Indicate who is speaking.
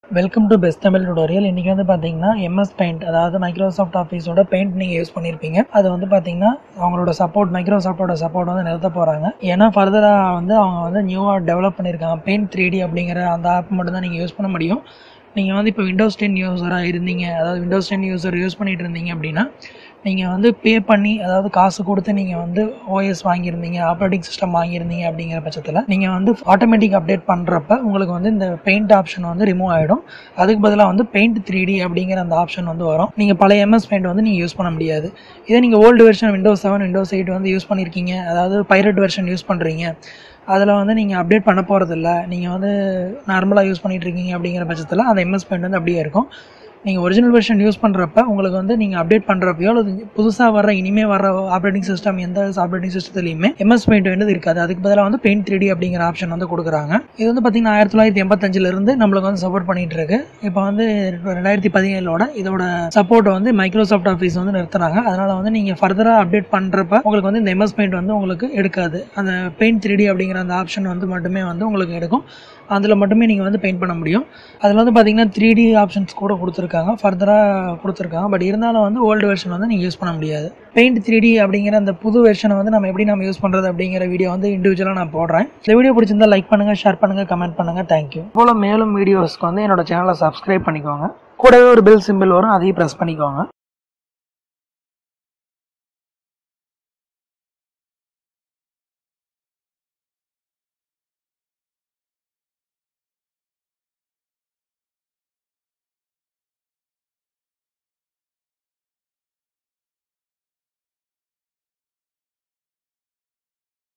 Speaker 1: welcome to best Tamil tutorial இன்றைக்கி வந்து பார்த்தீங்கன்னா எம்எஸ் பெயிண்ட் அதாவது மைக்ரோசாஃப்ட் ஆஃபீஸோட பெயிண்ட் நீங்கள் யூஸ் பண்ணியிருப்பீங்க அது வந்து பார்த்தீங்கன்னா அவங்களோட சப்போர்ட் மைக்ரோசாஃப்டோட சப்போர்ட் வந்து நிறுத்த போகிறாங்க ஏன்னா ஃபர்தராக வந்து அவங்க வந்து நியூவாக டெவலப் பண்ணியிருக்காங்க பெயிண்ட் த்ரீ டி அப்படிங்கிற அந்த ஆப் மட்டும் தான் நீங்கள் யூஸ் பண்ண முடியும் நீங்கள் வந்து இப்போ விண்டோஸ் டென் யூஸராக இருந்தீங்க அதாவது விண்டோஸ் டென் யூஸர் யூஸ் பண்ணிட்டு இருந்தீங்க அப்படின்னா நீங்கள் வந்து பே பண்ணி அதாவது காசு கொடுத்து நீங்கள் வந்து ஓஎஸ் வாங்கியிருந்தீங்க ஆப்ரேட்டிங் சிஸ்டம் வாங்கியிருந்தீங்க அப்படிங்கிற பட்சத்தில் நீங்கள் வந்து ஆட்டோமேட்டிக் அப்டேட் பண்ணுறப்ப உங்களுக்கு வந்து இந்த பெயிண்ட் ஆப்ஷன் வந்து ரிமூவ் ஆகிடும் அதுக்கு பதிலாக வந்து பெயிண்ட் த்ரீ டி அப்படிங்கிற அந்த ஆப்ஷன் வந்து வரும் நீங்கள் பழைய எம்எஸ் பெயிண்ட் வந்து நீங்கள் யூஸ் பண்ண முடியாது இதே நீங்கள் old version Windows seven Windows eight வந்து யூஸ் பண்ணியிருக்கீங்க அதாவது பைரட் வெர்ஷன் யூஸ் பண்ணுறீங்க அதில் வந்து நீங்கள் அப்டேட் பண்ண போகிறதில்ல நீங்கள் வந்து நார்மலாக யூஸ் பண்ணிட்டு இருக்கீங்க அப்படிங்கிற பட்சத்தில் அந்த எம்எஸ் பெயிண்ட் வந்து அப்படியே இருக்கும் நீங்கள் ஒரிஜினல் வெர்ஷன் யூஸ் பண்ணுறப்ப உங்களுக்கு வந்து நீங்கள் அப்டேட் பண்ணுறப்பையோ அல்லது புதுசாக வர இனிமே வர ஆப்ரேட்டிங் சிஸ்டம் எந்த ஆப்ரேட்டிங் சிஸ்டத்துலையுமே எம்எஸ் பெயிண்ட் வந்து இருக்காது அதுக்கு பதிலாக வந்து பெயிண்ட் த்ரீ டி அப்படிங்கிற ஆப்ஷன் வந்து கொடுக்குறாங்க இது வந்து பார்த்தீங்கன்னா ஆயிரத்தி தொள்ளாயிரத்தி எண்பத்தஞ்சிலிருந்து நம்மளுக்கு வந்து சப்போர்ட் பண்ணிட்டு இருக்கு இப்போ வந்து ரெண்டாயிரத்தி பதினேழோட இதோட சப்போர்ட்டை வந்து மைக்ரோசாஃப்ட் ஆஃபீஸ் வந்து நிறுத்துறாங்க அதனால வந்து நீங்கள் ஃபர்தராக அப்டேட் பண்ணுறப்ப உங்களுக்கு வந்து இந்த எம்எஸ் பெயிண்ட் வந்து உங்களுக்கு எடுக்காது அந்த பெயிண்ட் த்ரீ டி அப்படிங்கிற அந்த ஆப்ஷன் வந்து மட்டுமே வந்து உங்களுக்கு எடுக்கும் அதில் மட்டுமே நீங்கள் வந்து பெயிண்ட் பண்ண முடியும் அதில் வந்து பார்த்தீங்கன்னா த்ரீ டி ஆப்ஷன்ஸ் கூட கொடுத்துருக்காங்க ஃபர்தராக கொடுத்துருக்காங்க பட் இருந்தாலும் வந்து ஓல்டு வெர்ஷன் வந்து நீங்கள் யூஸ் பண்ண முடியாது பெயிண்ட் த்ரீ டி அப்படிங்கிற அந்த புது வெர்ஷனை வந்து நம்ம எப்படி நம்ம யூஸ் பண்ணுறது அப்படிங்கிற வீடியோ வந்து இண்டிவிஜுவலாக நான் போடுறேன் இந்த வீடியோ பிடிச்சிருந்தா லைக் பண்ணுங்கள் ஷேர் பண்ணுங்கள் கமெண்ட் பண்ணுங்கள் தேங்க்யூ போல் மேலும் வீடியோஸ்க்கு வந்து என்னோட சேனலை சப்ஸ்கிரைப் பண்ணிக்கோங்க கூடவே ஒரு பெல் சிம்பிள் வரும் அதையும் ப்ரெஸ் பண்ணிக்கோங்க